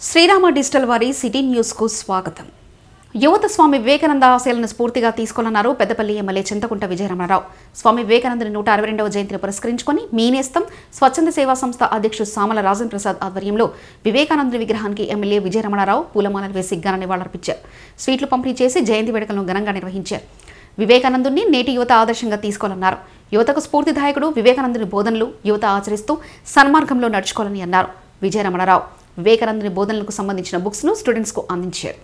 Srirama digital వారి city న్యూస్కు స్వాగతం యువత స్వామి వివేకానంద ఆశయాలను స్ఫూర్తిగా తీసుకోనున్నారు పెద్దపల్లి ఎమ్మెల్యే చింతకుంట విజయరమణరావు స్వామి వివేకానందుని నూట అరవై రెండవ జయంతిని పురస్కరించుకొని మీనేస్తం స్వచ్ఛంద సేవా సంస్థ అధ్యక్షుడు సామల రాజన్ ప్రసాద్ ఆధ్వర్యంలో వివేకానందుని విగ్రహానికి ఎమ్మెల్యే విజయరమణారావు పూలమాలలు వేసి ఘన నివాళులర్పించారు స్వీట్లు పంపిణీ చేసి జయంతి వేడుకలను ఘనంగా నిర్వహించారు వివేకానందుని నేటి యువత ఆదర్శంగా తీసుకోవాలన్నారు యువతకు స్ఫూర్తిదాయకుడు వివేకానందుని బోధనలు యువత ఆచరిస్తూ సన్మార్గంలో నడుచుకోవాలని అన్నారు విజయరమణరావు వివేకానందుని బోధనలకు సంబంధించిన బుక్స్ ను స్టూడెంట్స్ కు అందించారు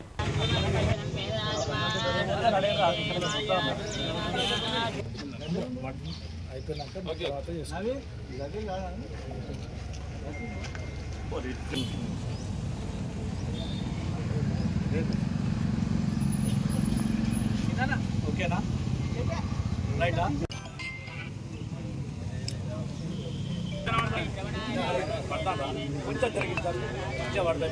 ఓకేనా రైటా పడతాడా కొంచెం జరిగించారు కొంచెం పడతాయి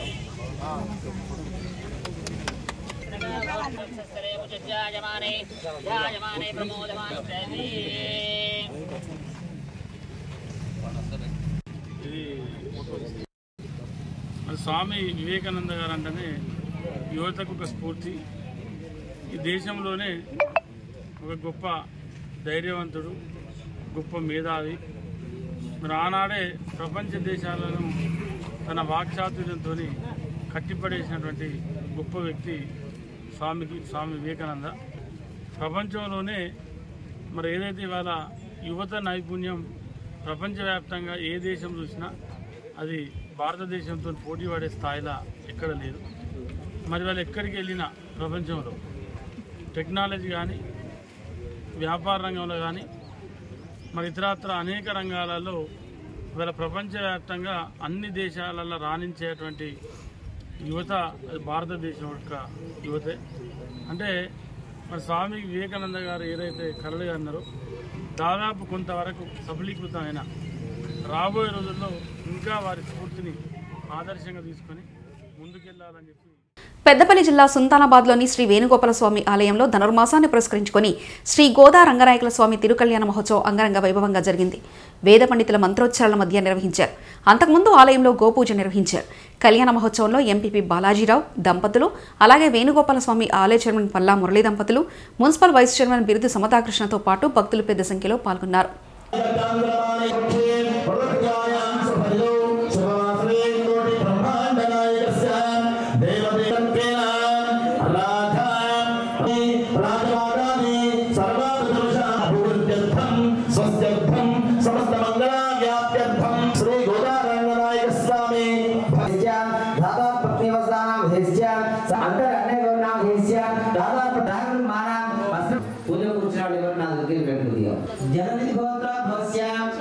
जायमाने जायमाने प्रमोदमान देवी మరి స్వామి వివేకానంద గారు అంటేనే యువతకు ఒక స్ఫూర్తి ఈ దేశంలోనే ఒక గొప్ప ధైర్యవంతుడు గొప్ప మేధావి మరి ఆనాడే ప్రపంచ దేశాలను తన వాక్చాతుర్యంతో కట్టిపడేసినటువంటి గొప్ప వ్యక్తి స్వామికి స్వామి వివేకానంద ప్రపంచంలోనే మరి ఏదైతే ఇవాళ యువత నైపుణ్యం ప్రపంచవ్యాప్తంగా ఏ దేశం చూసినా అది భారతదేశంతో పోటీ పడే స్థాయిలో ఎక్కడ లేదు మరి వాళ్ళు ఎక్కడికి వెళ్ళినా ప్రపంచంలో టెక్నాలజీ కానీ వ్యాపార రంగంలో కానీ మరి ఇతరత్ర అనేక రంగాలలో ఇవాళ ప్రపంచవ్యాప్తంగా అన్ని దేశాలలో రాణించేటువంటి యువత అది భారతదేశం యొక్క యువతే అంటే మరి స్వామి వివేకానంద గారు ఏదైతే కలలు అన్నారో దాదాపు కొంతవరకు సఫలీకృతమైన రాబోయే రోజుల్లో ఇంకా వారి స్ఫూర్తిని ఆదర్శంగా తీసుకొని ముందుకెళ్లాలని చెప్పి పెద్దపల్లి జిల్లా సుల్తానాబాద్లోని శ్రీ వేణుగోపాల స్వామి ఆలయంలో ధనుర్మాసాన్ని పురస్కరించుకొని శ్రీ గోదా రంగనాయకుల స్వామి తిరుకల్యాణ మహోత్సవం అంగరంగ వైభవంగా జరిగింది వేద పండితుల మంత్రోచ్చారణ మధ్య నిర్వహించారు అంతకుముందు ఆలయంలో గోపూజ నిర్వహించారు కళ్యాణ మహోత్సవంలో ఎంపీపీ బాలాజీరావు దంపతులు అలాగే వేణుగోపాల స్వామి ఆలయ చైర్మన్ పల్లా మురళీ దంపతులు మున్సిపల్ వైస్ చైర్మన్ బిరుదు సమతాకృష్ణతో పాటు భక్తులు పెద్ద సంఖ్యలో పాల్గొన్నారు జగతి గోత్ర భస్య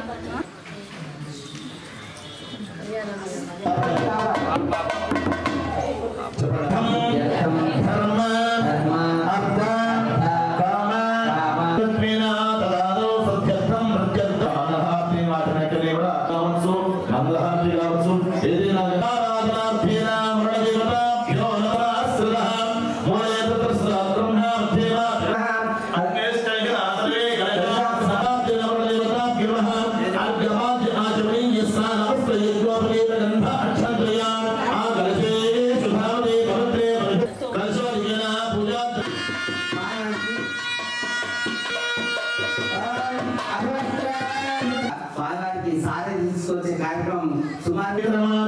స్వామివారికి సాధన తీసుకొచ్చే కార్యక్రమం సుమారు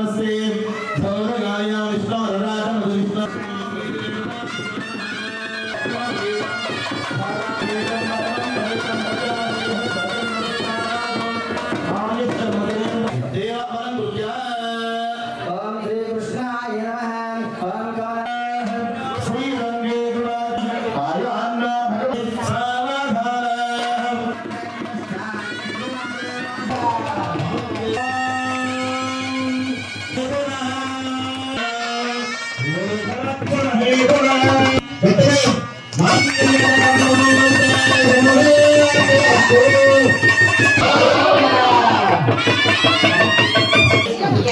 ఓం శ్రీ కృష్ణాయ నమః ఓం గౌర Thank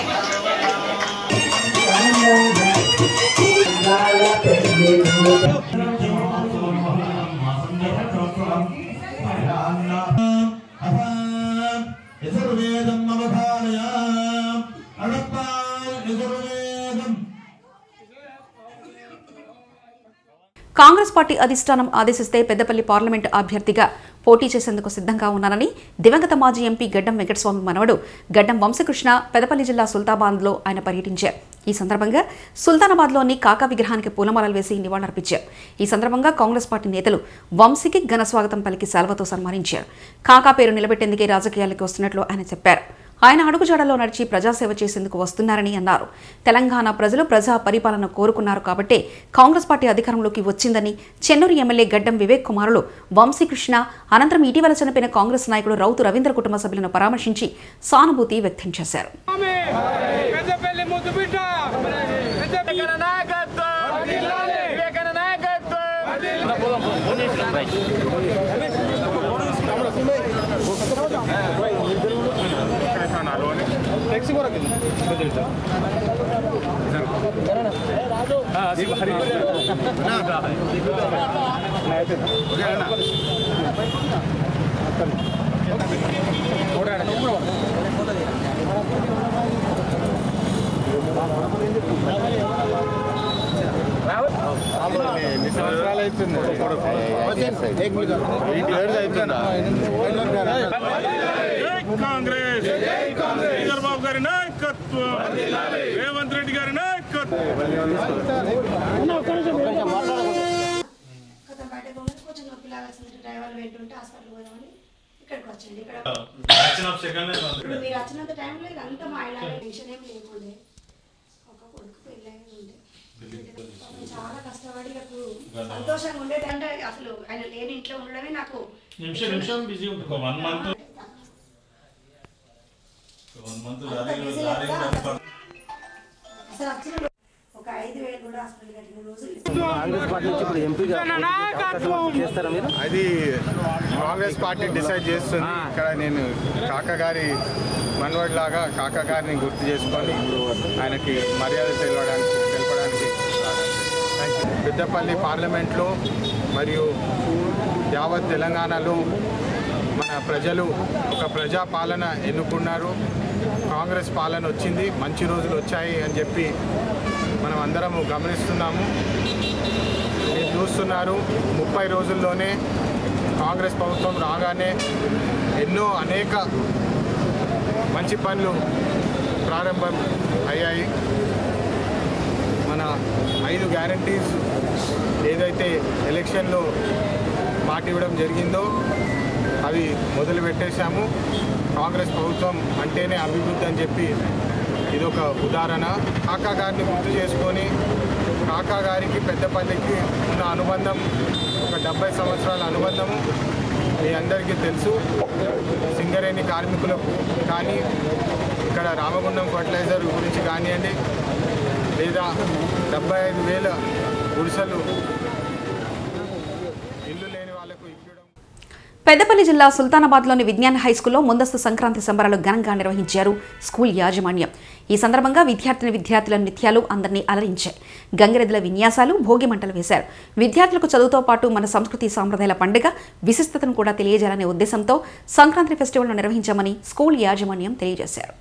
కాంగ్రెస్ పార్టీ అధిష్టానం ఆదేశిస్తే పెద్దపల్లి పార్లమెంటు అభ్యర్థిగా పోటీ చేసేందుకు సిద్ధంగా ఉన్నానని దివంగత మాజీ ఎంపీ గడ్డం వెంకటస్వామి మనవడు గడ్డం వంశకృష్ణ పెదపల్లి జిల్లా సుల్తాబాద్లో ఆయన పర్యటించారు ఈ సందర్భంగా సుల్తానాబాద్లోని కాకా విగ్రహానికి పూలమాలలు వేసి నివాళులర్పించారు ఈ సందర్భంగా కాంగ్రెస్ పార్టీ నేతలు వంశీకి ఘన స్వాగతం పలికి సెలవుతో సన్మానించారు కాకా పేరు నిలబెట్టేందుకే రాజకీయాలకు వస్తున్నట్లు ఆయన చెప్పారు ఆయన అడుగుజాడలో నడిచి ప్రజాసేవ చేసేందుకు వస్తున్నారని అన్నారు తెలంగాణ ప్రజలు ప్రజా పరిపాలన కోరుకున్నారు కాబట్టే కాంగ్రెస్ పార్టీ అధికారంలోకి వచ్చిందని చెన్నూరు ఎమ్మెల్యే గడ్డం వివేక్ కుమారులు వంశీకృష్ణ అనంతరం ఇటీవల చనిపోయిన కాంగ్రెస్ నాయకుడు రౌతు రవీంద్ర కుటుంబ సభ్యులను పరామర్శించి సానుభూతి వ్యక్తం చేశారు పెద్దపల్లి ముద్దు బిడ్డ వివేకన నాయకత్వం వివేకన నాయకత్వం జై కాంగ్రెస్ చంద్రబాబు గారి నాయకత్వం రేవంత్ రెడ్డి గారి నాయకత్వం కొంచెం బయట పోయి కొంచెం నొప్పి లాగాల్సింది డ్రైవర్ వెంటుంటే హాస్పిటల్ పోదామని ఇక్కడికి వచ్చింది ఇక్కడ ఇప్పుడు మీరు వచ్చినంత టైంలో ఇదంతా మా ఆయన టెన్షన్ ఏం లేకుండే ఒక కొడుకు పెళ్ళి అయి ఉండే పాపం చాలా కష్టపడి నాకు సంతోషంగా ఉండేటంటే అసలు ఆయన లేని ఇంట్లో ఉండడమే నాకు నిమిషం నిమిషం బిజీ ఉంటుంది ఒక వన్ మంత్ వన్ మంత్ అంత busy లేక అసలు అసలు వచ్చిన ఒక ఐదు వేలు కూడా హాస్పిటల్ కట్టిన రోజులు అది కాంగ్రెస్ పార్టీ డిసైడ్ చేస్తుంది ఇక్కడ నేను కాకా గారి మనవడి లాగా కాకా గారిని గుర్తు చేసుకొని ఆయనకి మర్యాద తెలవడానికి తెలపడానికి పెద్దపల్లి పార్లమెంట్లో మరియు యావత్ తెలంగాణలో మన ప్రజలు ఒక ప్రజా పాలన ఎన్నుకున్నారు కాంగ్రెస్ పాలన వచ్చింది మంచి రోజులు వచ్చాయి అని చెప్పి మనం అందరము గమనిస్తున్నాము మీరు చూస్తున్నారు ముప్పై రోజుల్లోనే కాంగ్రెస్ ప్రభుత్వం రాగానే ఎన్నో అనేక మంచి పనులు ప్రారంభం అయ్యాయి మన ఐదు గ్యారంటీస్ ఏదైతే ఎలక్షన్లో మాట ఇవ్వడం జరిగిందో అవి మొదలు పెట్టేశాము కాంగ్రెస్ ప్రభుత్వం అంటేనే అభివృద్ధి అని చెప్పి ఇదొక ఉదాహరణ కాకా గారిని గుర్తు చేసుకొని కాకా గారికి పెద్దపల్లికి ఉన్న అనుబంధం ఒక డెబ్బై సంవత్సరాల అనుబంధము మీ అందరికీ తెలుసు సింగరేణి కార్మికులకు కానీ ఇక్కడ రామగుండం ఫర్టిలైజర్ గురించి కానివ్వండి లేదా డెబ్బై ఐదు వేల గుడిసెలు ఇల్లు లేని వాళ్ళకు ఇవ్వడం పెద్దపల్లి జిల్లా సుల్తానాబాద్లోని విజ్ఞాన్ హైస్కూల్లో ముందస్తు సంక్రాంతి సంబరాలు ఘనంగా నిర్వహించారు స్కూల్ యాజమాన్యం ఈ సందర్భంగా విద్యార్థిని విద్యార్థుల నృత్యాలు అందరినీ అలరించాయి గంగిరెద్దుల విన్యాసాలు భోగి మంటలు వేశారు విద్యార్థులకు చదువుతో పాటు మన సంస్కృతి సాంప్రదాయాల పండుగ విశిష్టతను కూడా తెలియజేయాలనే ఉద్దేశంతో సంక్రాంతి ఫెస్టివల్ను నిర్వహించామని స్కూల్ యాజమాన్యం తెలియజేశారు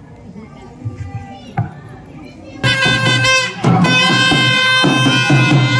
శ్రీ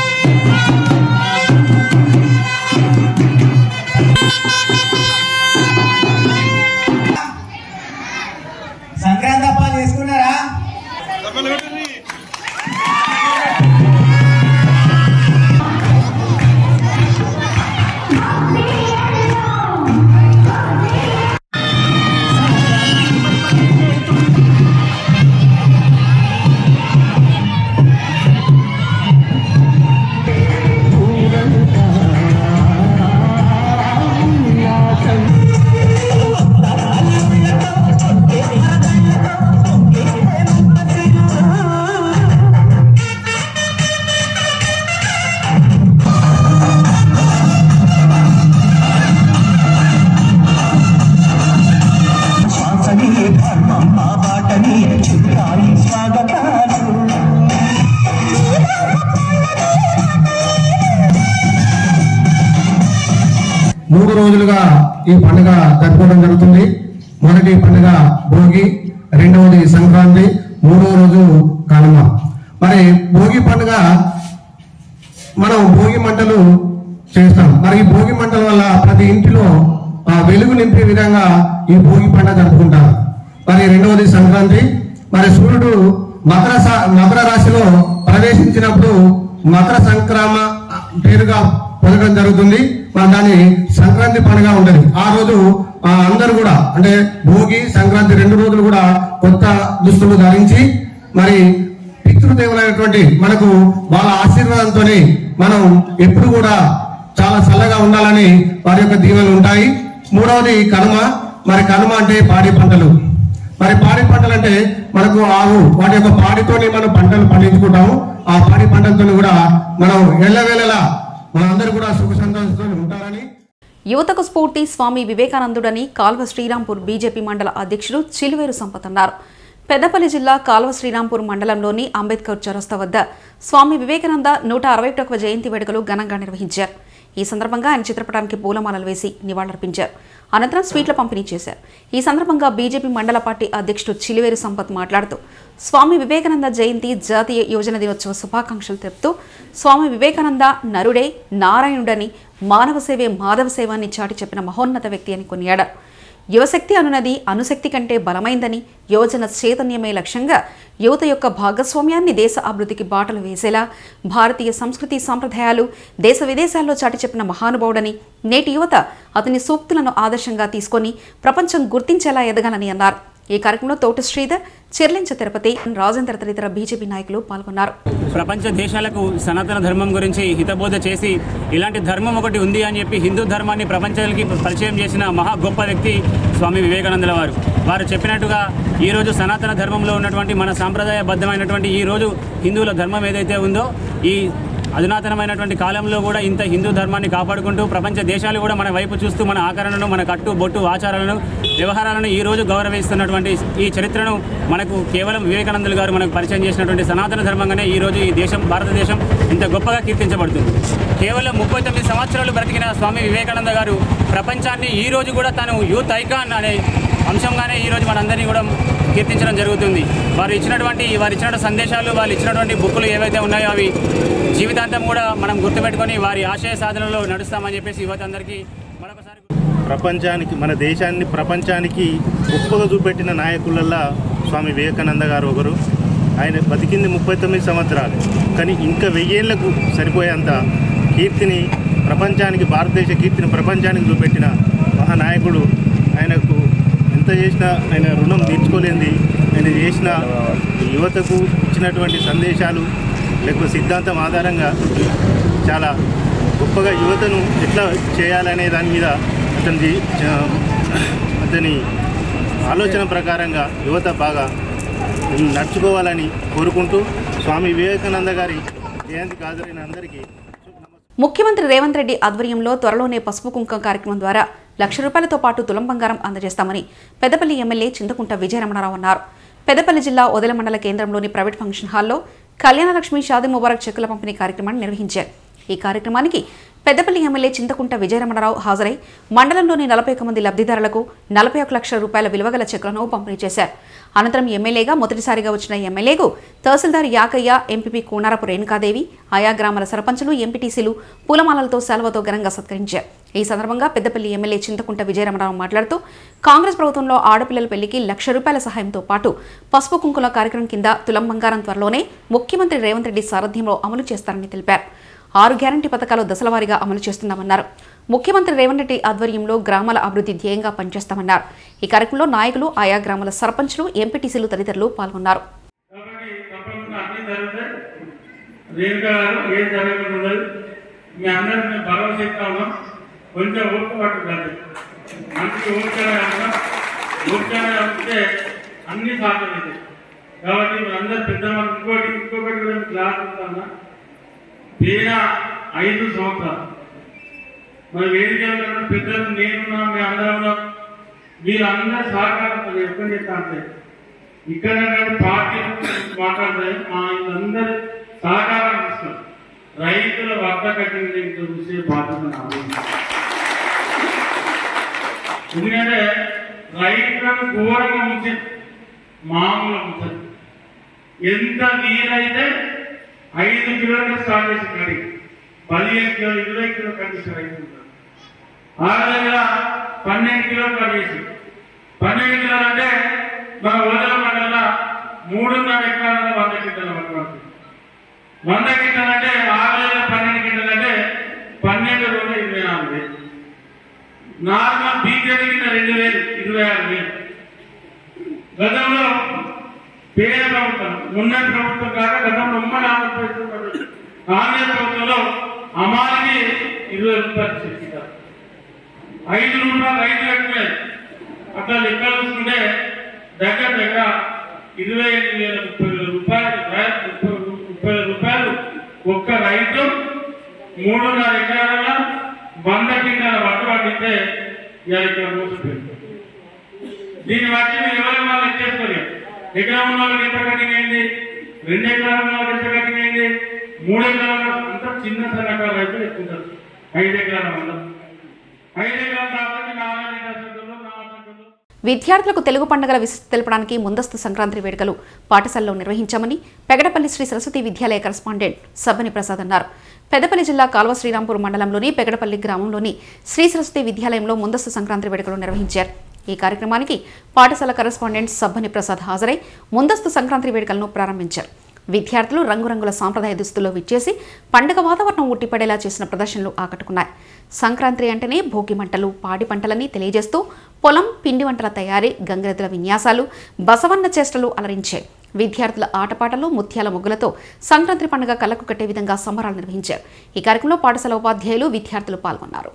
మూడు రోజులుగా ఈ పండుగ జరుపుకోవడం జరుగుతుంది మొదటి పండుగ భోగి రెండవది సంక్రాంతి మూడవ రోజు కనుమ మరి భోగి పండుగ మనం భోగి మంటలు చేస్తాం మరి ఈ భోగి మంటల వల్ల ప్రతి ఇంటిలో ఆ వెలుగు నింపే విధంగా ఈ భోగి పండుగ జరుపుకుంటారు మరి రెండవది సంక్రాంతి మరి సూర్యుడు మకర సా- మకర రాశిలో ప్రవేశించినప్పుడు మకర సంక్రమ పేరుగా పొందడం జరుగుతుంది మరి దాని సంక్రాంతి పండుగ ఉంటది ఆ రోజు ఆ, అందరూ కూడా అంటే భోగి సంక్రాంతి రెండు రోజులు కూడా కొత్త దుస్తులు ధరించి మరి పితృదేవులైనటువంటి మనకు వాళ్ళ ఆశీర్వాదంతోనే మనం ఎప్పుడు కూడా చాలా చల్లగా ఉండాలని వారి యొక్క దీవెనలు ఉంటాయి మూడవది కనుమ మరి కనుమ అంటే పాడి పంటలు మరి పాడి పంటలు అంటే మనకు ఆవు వాటి యొక్క పాడితోనే మనం పంటలు పండించుకుంటాము ఆ పాడి పంటలతో కూడా మనం ఎల్లవేళలా మనందరూ కూడా సుఖ సంతోషంతో ఉంటారని యువతకు స్ఫూర్తి స్వామి వివేకానందుడని కాల్వ శ్రీరాంపూర్ బీజేపీ మండల అధ్యక్షుడు చిలువేరు సంపత్ అన్నారు పెద్దపల్లి జిల్లా కాల్వ శ్రీరాంపూర్ మండలంలోని అంబేద్కర్ చౌరస్తా వద్ద స్వామి వివేకానంద నూట అరవై ఒకటవ జయంతి వేడుకలు ఘనంగా నిర్వహించారు ఈ సందర్భంగా ఆయన చిత్రపటానికి పూలమాలలు వేసి నివాళులర్పించారు అనంతరం స్వీట్ల పంపిణీ చేశారు ఈ సందర్భంగా బీజేపీ మండల పార్టీ అధ్యక్షుడు చిలివేరు సంపత్ మాట్లాడుతూ స్వామి వివేకానంద జయంతి జాతీయ యువజన దినోత్సవ శుభాకాంక్షలు తెలుపుతూ స్వామి వివేకానంద నరుడే నారాయణుడని మానవ సేవే మాధవ సేవ అని చాటి చెప్పిన మహోన్నత వ్యక్తి అని కొనియాడారు యువశక్తి అనునది అనుశక్తి కంటే బలమైందని యువజన చైతన్యమే లక్ష్యంగా యువత యొక్క భాగస్వామ్యాన్ని దేశ అభివృద్ధికి బాటలు వేసేలా భారతీయ సంస్కృతి సాంప్రదాయాలు దేశ విదేశాల్లో చాటి చెప్పిన మహానుభావుడని నేటి యువత అతని సూక్తులను ఆదర్శంగా తీసుకొని ప్రపంచం గుర్తించేలా ఎదగాలని అన్నారు ఈ కార్యక్రమంలో తోట శ్రీధర్ చెర్లించ తిరుపతి రాజేంద్ర తదితర బీజేపీ నాయకులు పాల్గొన్నారు ప్రపంచ దేశాలకు సనాతన ధర్మం గురించి హితబోధ చేసి ఇలాంటి ధర్మం ఒకటి ఉంది అని చెప్పి హిందూ ధర్మాన్ని ప్రపంచానికి పరిచయం చేసిన మహా గొప్ప వ్యక్తి స్వామి వివేకానందుల వారు వారు చెప్పినట్టుగా ఈరోజు సనాతన ధర్మంలో ఉన్నటువంటి మన సాంప్రదాయబద్ధమైనటువంటి ఈ రోజు హిందువుల ధర్మం ఏదైతే ఉందో ఈ అధునాతనమైనటువంటి కాలంలో కూడా ఇంత హిందూ ధర్మాన్ని కాపాడుకుంటూ ప్రపంచ దేశాలు కూడా మన వైపు చూస్తూ మన ఆకరణను మన కట్టు బొట్టు ఆచారాలను వ్యవహారాలను ఈ రోజు గౌరవిస్తున్నటువంటి ఈ చరిత్రను మనకు కేవలం వివేకానందులు గారు మనకు పరిచయం చేసినటువంటి సనాతన ధర్మంగానే ఈ రోజు ఈ దేశం భారతదేశం ఇంత గొప్పగా కీర్తించబడుతుంది కేవలం ముప్పై తొమ్మిది సంవత్సరాలు బ్రతికిన స్వామి వివేకానంద గారు ప్రపంచాన్ని ఈ రోజు కూడా తను యూత్ ఐకాన్ అనే అంశంగానే ఈ రోజు మనందరినీ కూడా కీర్తించడం జరుగుతుంది వారు ఇచ్చినటువంటి వారు ఇచ్చిన సందేశాలు వాళ్ళు ఇచ్చినటువంటి బుక్కులు ఏవైతే ఉన్నాయో అవి జీవితాంతం కూడా మనం గుర్తుపెట్టుకొని వారి ఆశయ సాధనలో నడుస్తామని చెప్పేసి యువత అందరికీ మరొకసారి ప్రపంచానికి మన దేశాన్ని ప్రపంచానికి గొప్పగా చూపెట్టిన నాయకులల్లా స్వామి వివేకానంద గారు ఒకరు ఆయన బతికింది ముప్పై తొమ్మిది సంవత్సరాలు కానీ ఇంకా వెయ్యేళ్లకు సరిపోయేంత కీర్తిని ప్రపంచానికి భారతదేశ కీర్తిని ప్రపంచానికి చూపెట్టిన మహానాయకుడు ఆయనకు ఎంత చేసినా ఆయన రుణం తీర్చుకోలేంది ఆయన చేసిన యువతకు ఇచ్చినటువంటి సందేశాలు లేకపోతే సిద్ధాంతం ఆధారంగా చాలా గొప్పగా యువతను ఎట్లా చేయాలనే దాని మీద అతని అతని ఆలోచన ప్రకారంగా యువత బాగా నడుచుకోవాలని కోరుకుంటూ స్వామి వివేకానంద గారి జయంతికి హాజరైన అందరికీ ముఖ్యమంత్రి రేవంత్ రెడ్డి ఆధ్వర్యంలో త్వరలోనే పసుపు కుంకం కార్యక్రమం ద్వారా లక్ష రూపాయలతో పాటు తులం బంగారం అందజేస్తామని పెద్దపల్లి ఎమ్మెల్యే చింతకుంట విజయరమణారావు అన్నారు పెద్దపల్లి జిల్లా ఒదల మండల కేంద్రంలోని ప్రైవేట్ ఫంక్షన్ హాల్లో కళ్యాణలక్ష్మి షాది ముబారక్ చెక్కుల పంపిణీ కార్యక్రమాన్ని నిర్వహించారు ఈ కార్యక్రమానికి పెద్దపల్లి ఎమ్మెల్యే చింతకుంట విజయరమణారావు హాజరై మండలంలోని నలభై ఒక్క మంది లబ్ధిదారులకు నలభై ఒక లక్షల రూపాయల విలువగల చెక్కులను పంపిణీ చేశారు అనంతరం ఎమ్మెల్యేగా మొదటిసారిగా వచ్చిన ఎమ్మెల్యేకు తహసీల్దార్ యాకయ్య ఎంపీపీ కూనారపు రేణుకాదేవి ఆయా గ్రామాల సర్పంచులు ఎంపీటీసీలు పూలమాలలతో సెలవుతో ఘనంగా సత్కరించారు ఈ సందర్భంగా పెద్దపల్లి ఎమ్మెల్యే చింతకుంట విజయరమణారావు మాట్లాడుతూ కాంగ్రెస్ ప్రభుత్వంలో ఆడపిల్లల పెళ్లికి లక్ష రూపాయల సహాయంతో పాటు పసుపు కుంకుల కార్యక్రమం కింద తులం బంగారం త్వరలోనే ముఖ్యమంత్రి రేవంత్ రెడ్డి సారథ్యంలో అమలు చేస్తారని తెలిపారు ఆరు గ్యారంటీ పథకాలు దశలవారీగా అమలు చేస్తున్నామన్నారు ముఖ్యమంత్రి రేవంత్ రెడ్డి ఆధ్వర్యంలో గ్రామాల అభివృద్ధి ధ్యేయంగా పనిచేస్తామన్నారు ఈ కార్యక్రమంలో నాయకులు ఆయా గ్రామాల సర్పంచులు ఎంపీటీసీలు తదితరులు పాల్గొన్నారు రేణుక గారు ఏం జరగకుండా ఉండదు మీ అందరిని మేము భరోసా ఇస్తా ఉన్నాం కొంచెం ఓపిక పట్టుకుంటుంది మంచి ఓపిక ఉన్నాం ఓపిక ఉంటే అన్ని సాధ్యమైంది కాబట్టి మీరు అందరు పెద్ద ఇంకోటి ఇంకొకటి కూడా మీకు క్లాస్ ఇస్తామన్నా పేద ఐదు సంవత్సరాలు మరి వేదిక పెద్దలు నేనున్నా మీ అందరం ఉన్నాం వీళ్ళందరూ సహకారం ఎక్కడ చెప్తా అంటే ఇక్కడ పార్టీ మాట్లాడతాయి మా వీళ్ళందరూ సహకారం ఇస్తారు రైతుల వద్ద కట్టిన చూసే బాధ్యత నాది ఎందుకంటే రైతులను ఘోరంగా ఉంచి మామూలుగా ఉంచారు ఎంత వీలైతే ఐదు కిలోమీటర్ స్టార్ట్ చేసి గడి పదిహేను కిలో ఇరవై కిలో కండిషన్ రైతు ఆ దగ్గర పన్నెండు కిలోలు కట్ చేసి పన్నెండు కిలోలు అంటే మన వదల మండల మూడున్నర ఎకరాల వంద కింటల పట్టుకోవచ్చు వంద కింటలు అంటే ఆరు వేల పన్నెండు కింటలు అంటే పన్నెండు రెండు ఇరవై నాలుగు వేలు నార్మల్ బీజేపీ కింద రెండు వేలు ఇరవై ఆరు వేలు గతంలో పేద ప్రభుత్వం ఉన్న ప్రభుత్వం కాక గతంలో ఉమ్మడి ఆంధ్రప్రదేశ్ ప్రభుత్వం. కాంగ్రెస్ ప్రభుత్వంలో అమానికి ఇరవై రూపాయలు చెప్తారు ఐదు రూపాయలు ఐదు లక్షలే అట్లా లెక్క చూసుకుంటే దగ్గర దగ్గర ఇరవై ఐదు వేల ముప్పై వేల రూపాయలు రై- ముప్పై ముప్పై వేల రూపాయలు ఒక్క రైతు మూడున్నర ఎకరాల వంద కింటాల వడ్డు పండితే ఇవాళ ఇక్కడ మోసపోయింది దీన్ని బట్టి మీరు ఎవరి వాళ్ళు ఎక్కేసుకోరు ఎకరం ఉన్న వాళ్ళకి ఎంత కటింగ్ అయింది రెండు ఎకరాల ఉన్న వాళ్ళకి ఎంత కటింగ్ అయింది మూడు ఎకరాల అంతా చిన్న సన్నకారు రైతులు ఎక్కుంటారు ఐదు ఎకరాల వల్ల ఐదు ఎకరాల కాబట్టి నాలుగు ఎకరాల సంఖ్యలో నాలుగు సంఖ్యలో విద్యార్థులకు తెలుగు పండుగల విశిష్ట తెలపడానికి ముందస్తు సంక్రాంతి వేడుకలు పాఠశాలలో నిర్వహించామని పెగడపల్లి శ్రీ సరస్వతి విద్యాలయ కరస్పాండెంట్ సబ్బని ప్రసాద్ అన్నారు పెద్దపల్లి జిల్లా కాల్వ శ్రీరాంపూర్ మండలంలోని పెగడపల్లి గ్రామంలోని శ్రీ సరస్వతి విద్యాలయంలో ముందస్తు సంక్రాంతి వేడుకలు నిర్వహించారు ఈ కార్యక్రమానికి పాఠశాల కరస్పాండెంట్ సబ్బని ప్రసాద్ హాజరై ముందస్తు సంక్రాంతి వేడుకలను ప్రారంభించారు విద్యార్థులు రంగురంగుల సాంప్రదాయ దుస్తుల్లో విచ్చేసి పండుగ వాతావరణం ఉట్టిపడేలా చేసిన ప్రదర్శనలు ఆకట్టుకున్నాయి సంక్రాంతి అంటేనే భోగి మంటలు పాడి పంటలని తెలియజేస్తూ పొలం పిండి వంటల తయారీ గంగిరెద్దుల విన్యాసాలు బసవన్న చేష్టలు అలరించాయి విద్యార్థుల ఆటపాటలు ముత్యాల ముగ్గులతో సంక్రాంతి పండుగ కళ్ళకు కట్టే విధంగా సంబరాలు నిర్వహించారు ఈ కార్యక్రమంలో పాఠశాల ఉపాధ్యాయులు విద్యార్థులు పాల్గొన్నారు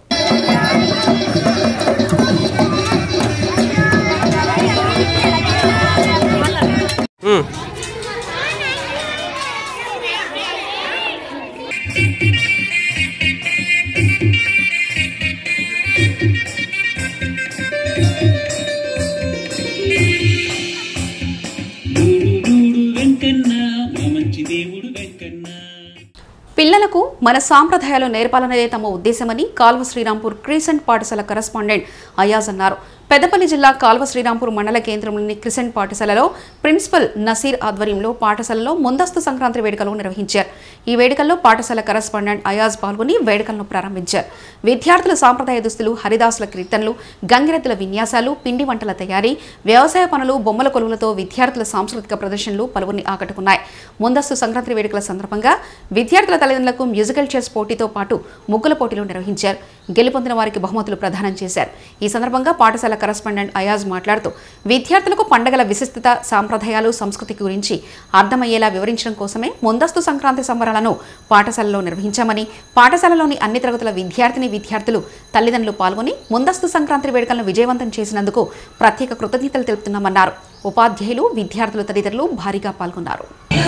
పిల్లలకు మన సాంప్రదాయాలు నేర్పాలనేదే తమ ఉద్దేశమని కాల్వ శ్రీరాంపూర్ క్రీసెంట్ పాఠశాల కరస్పాండెంట్ అయాజ్ అన్నారు పెద్దపల్లి జిల్లా కాల్వ శ్రీరాంపూర్ మండల కేంద్రంలోని క్రిసెంట్ పాఠశాలలో ప్రిన్సిపల్ నసీర్ ఆధ్వర్యంలో పాఠశాలలో ముందస్తు సంక్రాంతి వేడుకలు నిర్వహించారు ఈ వేడుకల్లో పాఠశాల కరస్పాండెంట్ అయాజ్ పాల్గొని వేడుకలను ప్రారంభించారు విద్యార్థుల సాంప్రదాయ దుస్తులు హరిదాసుల కీర్తనలు గంగిరెద్దుల విన్యాసాలు పిండి వంటల తయారీ వ్యవసాయ పనులు బొమ్మల కొలువులతో విద్యార్థుల సాంస్కృతిక ప్రదర్శనలు పలువురిని ఆకట్టుకున్నాయి ముందస్తు సంక్రాంతి వేడుకల సందర్భంగా విద్యార్థుల తల్లిదండ్రులకు మ్యూజికల్ చైర్స్ పోటీతో పాటు ముగ్గుల పోటీలు నిర్వహించారు గెలుపొందిన వారికి బహుమతులు ప్రదానం చేశారు ఈ సందర్భంగా పాఠశాల కరస్పాండెంట్ అయాజ్ మాట్లాడుతూ విద్యార్థులకు పండగల విశిష్టత సాంప్రదాయాలు సంస్కృతి గురించి అర్థమయ్యేలా వివరించడం కోసమే ముందస్తు సంక్రాంతి సంబరాలను పాఠశాలలో నిర్వహించామని పాఠశాలలోని అన్ని తరగతుల విద్యార్థిని విద్యార్థులు తల్లిదండ్రులు పాల్గొని ముందస్తు సంక్రాంతి వేడుకలను విజయవంతం చేసినందుకు ప్రత్యేక కృతజ్ఞతలు తెలుపుతున్నామన్నారు ఉపాధ్యాయులు విద్యార్థులు తదితరులు భారీగా పాల్గొన్నారు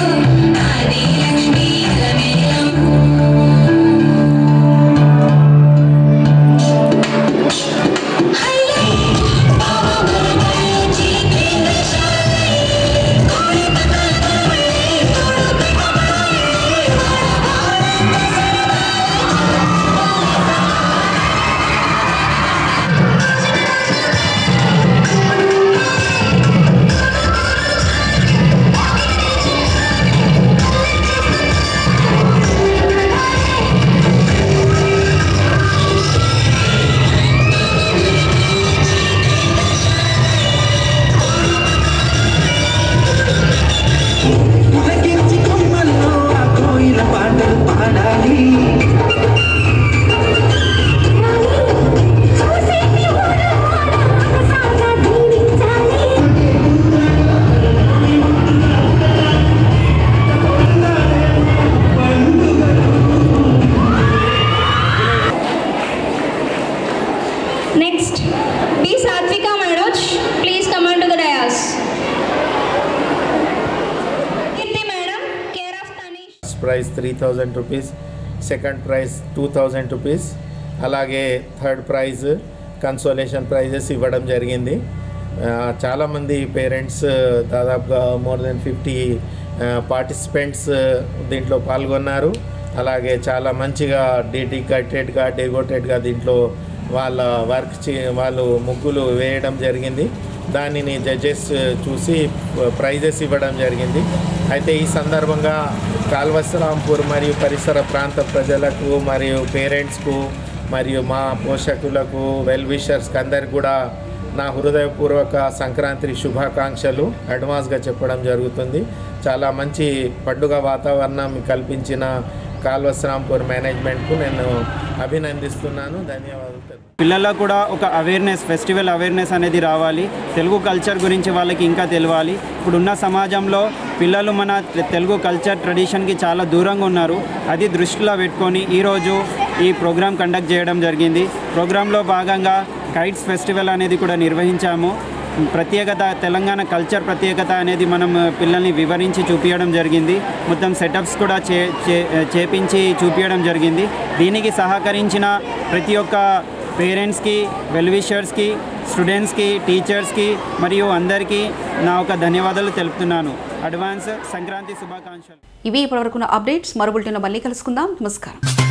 Next, B. Satvika Manoj, please come on to the dais. Kirti madam, care of Tanish. First prize three thousand rupees second prize two thousand rupees అలాగే థర్డ్ ప్రైజ్ కన్సోలేషన్ ప్రైజెస్ ఇవ్వడం జరిగింది ఆ, చాలామంది పేరెంట్స్ దాదాపుగా మోర్ దెన్ ఫిఫ్టీ పార్టిసిపెంట్స్ దీంట్లో పాల్గొన్నారు అలాగే చాలా మంచిగా డెడికేటెడ్గా డెగోటెడ్గా దీంట్లో వాళ్ళ వర్క్ చే వాళ్ళు ముగ్గులు వేయడం జరిగింది దానిని జడ్జెస్ చూసి ప్రైజెస్ ఇవ్వడం జరిగింది అయితే ఈ సందర్భంగా కాల్వస్రాంపూర్ మరియు పరిసర ప్రాంత ప్రజలకు మరియు పేరెంట్స్కు మరియు మా పోషకులకు వెల్ విషర్స్కి అందరికి కూడా నా హృదయపూర్వక సంక్రాంతి శుభాకాంక్షలు అడ్వాన్స్గా చెప్పడం జరుగుతుంది చాలా మంచి పండుగ వాతావరణం కల్పించిన కాల్వస్రాంపూర్ మేనేజ్మెంట్కు నేను అభినందిస్తున్నాను ధన్యవాదాలు పిల్లల్లో కూడా ఒక అవేర్నెస్ ఫెస్టివల్ అవేర్నెస్ అనేది రావాలి తెలుగు కల్చర్ గురించి వాళ్ళకి ఇంకా తెలియాలి ఇప్పుడున్న సమాజంలో పిల్లలు మన తె- తెలుగు కల్చర్ ట్రెడిషన్కి చాలా దూరంగా ఉన్నారు అది దృష్టిలో పెట్టుకొని ఈరోజు ఈ ప్రోగ్రాం కండక్ట్ చేయడం జరిగింది ప్రోగ్రాంలో భాగంగా కైట్స్ ఫెస్టివల్ అనేది కూడా నిర్వహించాము ప్రత్యేకత తెలంగాణ కల్చర్ ప్రత్యేకత అనేది మనం పిల్లల్ని వివరించి చూపించడం జరిగింది మొత్తం సెటప్స్ కూడా చే చే- చేపించి చూపించడం జరిగింది దీనికి సహకరించిన ప్రతి ఒక్క పేరెంట్స్కి వెల్విషర్స్కి స్టూడెంట్స్కి టీచర్స్కి మరియు అందరికీ నా ఒక ధన్యవాదాలు తెలుపుతున్నాను అడ్వాన్స్ సంక్రాంతి శుభాకాంక్షలు ఇవి ఇప్పటివరకున్న అప్డేట్స్ మరో బులెటిన్లో మళ్ళీ కలుసుకుందాం నమస్కారం